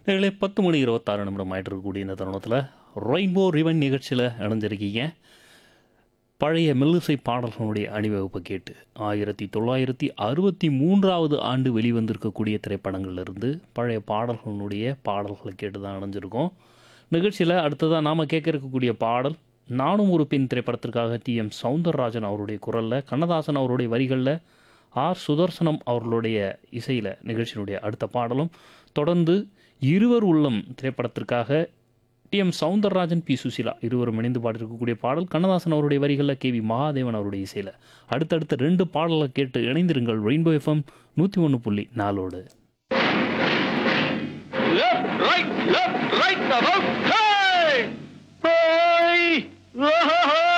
நேர்களே பத்து மணி இருபத்தாறு நிமிடம் ஆயிட்டு இருக்கக்கூடிய இந்த தருணத்தில் ரெயின்போ ரிவன் நிகழ்ச்சியில் இணைஞ்சிருக்கீங்க பழைய மெல்லிசை பாடல்களுடைய அணிவகுப்பை கேட்டு ஆயிரத்தி தொள்ளாயிரத்தி அறுபத்தி மூன்றாவது ஆண்டு வெளிவந்திருக்கக்கூடிய திரைப்படங்கள்லேருந்து பழைய பாடல்களுடைய பாடல்களை கேட்டு தான் அணைஞ்சிருக்கோம் நிகழ்ச்சியில் அடுத்ததாக நாம் கேட்க இருக்கக்கூடிய பாடல் நானும் ஒரு பெண் திரைப்படத்திற்காக டி எம் சவுந்தரராஜன் அவருடைய குரலில் கண்ணதாசன் அவருடைய வரிகளில் ஆர் சுதர்சனம் அவர்களுடைய இசையில் நிகழ்ச்சியினுடைய அடுத்த பாடலும் தொடர்ந்து இருவர் உள்ளம் திரைப்படத்திற்காக T M Soundararajan P Susheela இருவரும் இணைந்து பாடியிருக்கக்கூடிய பாடல் கண்ணதாசன் அவருடைய வரிகளில் கே வி மகாதேவன் அவருடைய இசையில் அடுத்தடுத்த ரெண்டு பாடலை கேட்டு இணைந்திருங்கள் ரெயின்போ எஃப்எம் நூற்றி ஒன்று புள்ளி நாலோடு Left, right, left, right, about time! Hey!